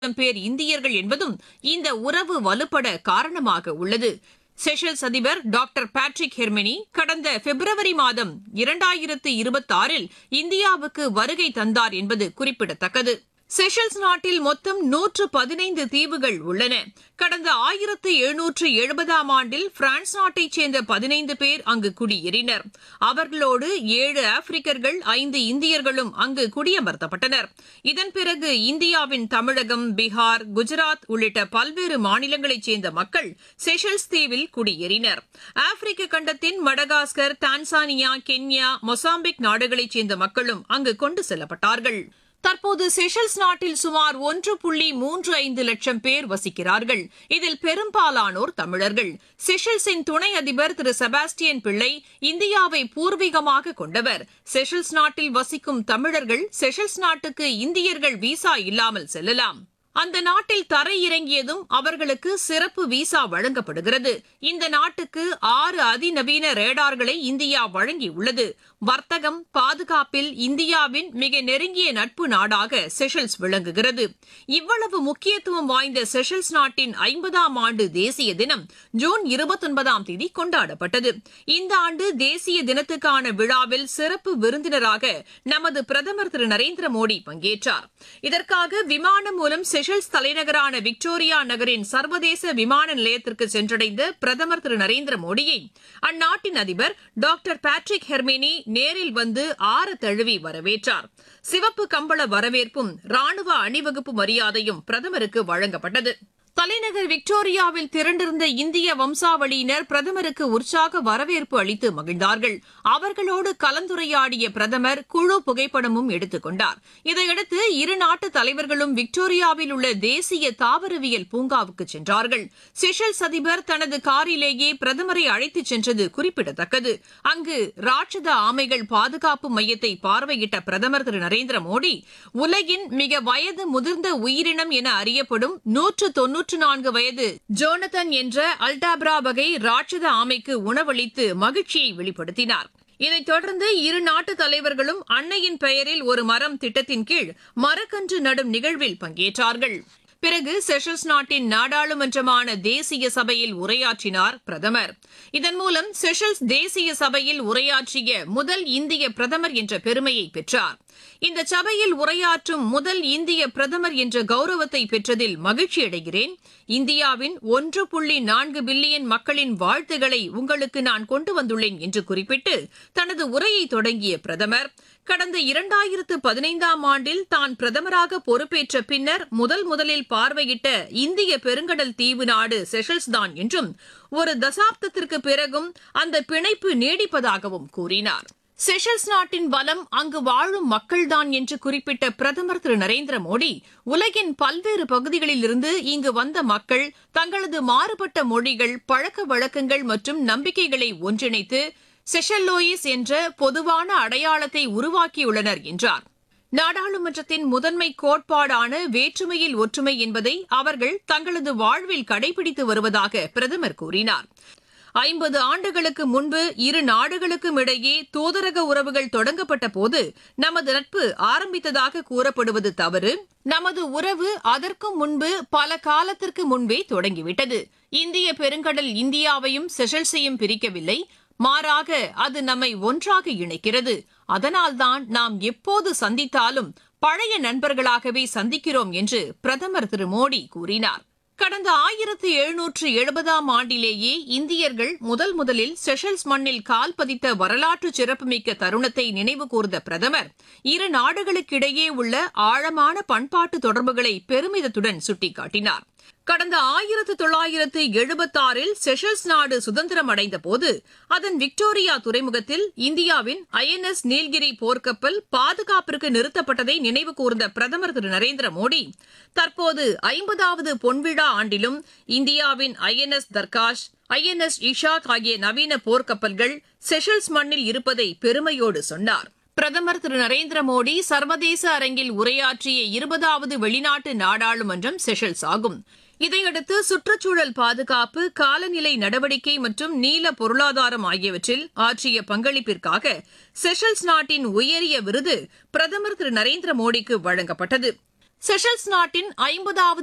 லட்சம் பேர் இந்தியர்கள் என்பதும் இந்த உறவு வலுப்பட காரணமாக உள்ளது செஷல்ஸ் அதிபர் டாக்டர் பேட்ரிக் ஹெர்மினி கடந்த பிப்ரவரி மாதம் இரண்டாயிரத்து இருபத்தாறில் இந்தியாவுக்கு வருகை தந்தார் என்பது குறிப்பிடத்தக்கது செஷல்ஸ் நாட்டில் மொத்தம் நூற்று பதினைந்து தீவுகள் உள்ளன கடந்த ஆயிரத்து எழுநூற்று எழுபதாம் ஆண்டில் பிரான்ஸ் நாட்டைச் சேர்ந்த பதினைந்து பேர் அங்கு குடியேறினர் அவர்களோடு ஏழு ஆப்பிரிக்கர்கள் ஐந்து இந்தியர்களும் அங்கு குடியமர்த்தப்பட்டனர் இதன் பிறகு இந்தியாவின் தமிழகம் பீகார் குஜராத் உள்ளிட்ட பல்வேறு மாநிலங்களைச் சேர்ந்த மக்கள் செஷல்ஸ் தீவில் குடியேறினர் ஆப்பிரிக்க கண்டத்தின் மடகாஸ்கர் தான்சானியா கென்யா மொசாம்பிக் நாடுகளைச் சேர்ந்த மக்களும் அங்கு கொண்டு செல்லப்பட்டார்கள் தற்போது செஷல்ஸ் நாட்டில் சுமார் ஒன்று புள்ளி மூன்று ஐந்து லட்சம் பேர் வசிக்கிறார்கள் இதில் பெரும்பாலானோர் தமிழர்கள் செஷல்ஸின் துணை அதிபர் திரு செபாஸ்டியன் பிள்ளை இந்தியாவை பூர்வீகமாக கொண்டவர் செஷல்ஸ் நாட்டில் வசிக்கும் தமிழர்கள் செஷல்ஸ் நாட்டுக்கு இந்தியர்கள் விசா இல்லாமல் செல்லலாம் அந்த நாட்டில் தரை இறங்கியதும் அவர்களுக்கு சிறப்பு விசா வழங்கப்படுகிறது இந்த நாட்டுக்கு ஆறு அதிநவீன ரேடார்களை இந்தியா வழங்கியுள்ளது வர்த்தகம் பாதுகாப்பில் இந்தியாவின் மிக நெருங்கிய நட்பு நாடாக செஷல்ஸ் விளங்குகிறது இவ்வளவு முக்கியத்துவம் வாய்ந்த செஷல்ஸ் நாட்டின் ஐம்பதாம் ஆண்டு தேசிய தினம் ஜூன் இருபத்தொன்பதாம் தேதி கொண்டாடப்பட்டது இந்த ஆண்டு தேசிய தினத்துக்கான விழாவில் சிறப்பு விருந்தினராக நமது பிரதமர் திரு நரேந்திர மோடி பங்கேற்றார் இதற்காக விமானம் மூலம் செஷல்ஸ் தலைநகரான விக்டோரியா நகரின் சர்வதேச விமான நிலையத்திற்கு சென்றடைந்த பிரதமர் திரு நரேந்திர மோடியை அந்நாட்டின் அதிபர் டாக்டர் பேட்ரிக் ஹெர்மினி நேரில் வந்து ஆற தழுவி வரவேற்றார் சிவப்பு கம்பள வரவேற்பும் ராணுவ அணிவகுப்பு மரியாதையும் பிரதமருக்கு வழங்கப்பட்டது தலைநகர் விக்டோரியாவில் திரண்டிருந்த இந்திய வம்சாவளியினர் பிரதமருக்கு உற்சாக வரவேற்பு அளித்து மகிழ்ந்தார்கள் அவர்களோடு கலந்துரையாடிய பிரதமர் குழு புகைப்படமும் எடுத்துக் கொண்டார் இதையடுத்து இரு நாட்டு தலைவர்களும் விக்டோரியாவில் உள்ள தேசிய தாவரவியல் பூங்காவுக்கு சென்றார்கள் செஷல்ஸ் அதிபர் தனது காரிலேயே பிரதமரை அழைத்துச் சென்றது குறிப்பிடத்தக்கது அங்கு ராட்சத ஆமைகள் பாதுகாப்பு மையத்தை பார்வையிட்ட பிரதமர் திரு நரேந்திர மோடி உலகின் மிக வயது முதிர்ந்த உயிரினம் என அறியப்படும் நூற்று தொன்னூற்று நான்கு வயது ஜோனதன் என்ற அல்டாப்ரா வகை ராட்சத ஆமைக்கு உணவளித்து மகிழ்ச்சியை வெளிப்படுத்தினார் இதைத் தொடர்ந்து இரு நாட்டு தலைவர்களும் அன்னையின் பெயரில் ஒரு மரம் திட்டத்தின் கீழ் மரக்கன்று நடும் நிகழ்வில் பங்கேற்றார்கள் பிறகு செஷல்ஸ் நாட்டின் நாடாளுமன்றமான தேசிய சபையில் உரையாற்றினார் பிரதமர் இதன் மூலம் செஷல்ஸ் தேசிய சபையில் உரையாற்றிய முதல் இந்திய பிரதமர் என்ற பெருமையை பெற்றார் இந்த சபையில் உரையாற்றும் முதல் இந்திய பிரதமர் என்ற கௌரவத்தை பெற்றதில் மகிழ்ச்சியடைகிறேன் இந்தியாவின் ஒன்று புள்ளி நான்கு பில்லியன் மக்களின் வாழ்த்துக்களை உங்களுக்கு நான் கொண்டு வந்துள்ளேன் என்று குறிப்பிட்டு தனது உரையை தொடங்கிய பிரதமர் கடந்த இரண்டாயிரத்து பதினைந்தாம் ஆண்டில் தான் பிரதமராக பொறுப்பேற்ற பின்னர் முதல் முதலில் பார்வையிட்ட இந்திய பெருங்கடல் தீவு நாடு செஷல்ஸ் தான் என்றும் ஒரு தசாப்தத்திற்கு பிறகும் அந்த பிணைப்பு நீடிப்பதாகவும் கூறினார் செஷல்ஸ் நாட்டின் பலம் அங்கு வாழும் மக்கள்தான் என்று குறிப்பிட்ட பிரதமர் திரு நரேந்திர மோடி உலகின் பல்வேறு பகுதிகளில் இருந்து இங்கு வந்த மக்கள் தங்களது மாறுபட்ட மொழிகள் பழக்க வழக்கங்கள் மற்றும் நம்பிக்கைகளை ஒன்றிணைத்து செஷல்லோயிஸ் என்ற பொதுவான அடையாளத்தை உருவாக்கியுள்ளனர் என்றார் நாடாளுமன்றத்தின் முதன்மை கோட்பாடான வேற்றுமையில் ஒற்றுமை என்பதை அவர்கள் தங்களது வாழ்வில் கடைபிடித்து வருவதாக பிரதமர் கூறினார் ஐம்பது ஆண்டுகளுக்கு முன்பு இரு நாடுகளுக்கும் இடையே தூதரக உறவுகள் தொடங்கப்பட்ட போது நமது நட்பு ஆரம்பித்ததாக கூறப்படுவது தவறு நமது உறவு அதற்கும் முன்பு பல காலத்திற்கு முன்பே தொடங்கிவிட்டது இந்திய பெருங்கடல் இந்தியாவையும் செஷல்ஸையும் பிரிக்கவில்லை மாறாக அது நம்மை ஒன்றாக இணைக்கிறது அதனால்தான் நாம் எப்போது சந்தித்தாலும் பழைய நண்பர்களாகவே சந்திக்கிறோம் என்று பிரதமர் திரு மோடி கூறினார் கடந்த ஆயிரத்து எழுநூற்று எழுபதாம் ஆண்டிலேயே இந்தியர்கள் முதல் முதலில் செஷல்ஸ் மண்ணில் கால் பதித்த வரலாற்று சிறப்புமிக்க தருணத்தை நினைவு கூர்ந்த பிரதமர் இரு நாடுகளுக்கிடையே உள்ள ஆழமான பண்பாட்டு தொடர்புகளை பெருமிதத்துடன் சுட்டிக்காட்டினார் கடந்த ஆயிரத்து தொள்ளாயிரத்து எழுபத்தாறில் செஷல்ஸ் நாடு சுதந்திரம் அடைந்த போது அதன் விக்டோரியா துறைமுகத்தில் இந்தியாவின் ஐஎன்எஸ் நீல்கிரி போர்க்கப்பல் பாதுகாப்பிற்கு நிறுத்தப்பட்டதை நினைவு கூர்ந்த பிரதமர் திரு நரேந்திர மோடி தற்போது ஐம்பதாவது பொன்விழா ஆண்டிலும் இந்தியாவின் ஐஎன்எஸ் தர்காஷ் ஐஎன்எஸ் இஷாக் ஆகிய நவீன போர்க்கப்பல்கள் செஷல்ஸ் மண்ணில் இருப்பதை பெருமையோடு சொன்னார் பிரதமர் திரு நரேந்திர மோடி சர்வதேச அரங்கில் உரையாற்றிய இருபதாவது வெளிநாட்டு நாடாளுமன்றம் செஷல்ஸ் ஆகும் இதையடுத்து சுற்றுச்சூழல் பாதுகாப்பு காலநிலை நடவடிக்கை மற்றும் நீல பொருளாதாரம் ஆகியவற்றில் ஆற்றிய பங்களிப்பிற்காக செஷல்ஸ் நாட்டின் உயரிய விருது பிரதமர் திரு நரேந்திர மோடிக்கு வழங்கப்பட்டது செஷல்ஸ் நாட்டின் ஐம்பதாவது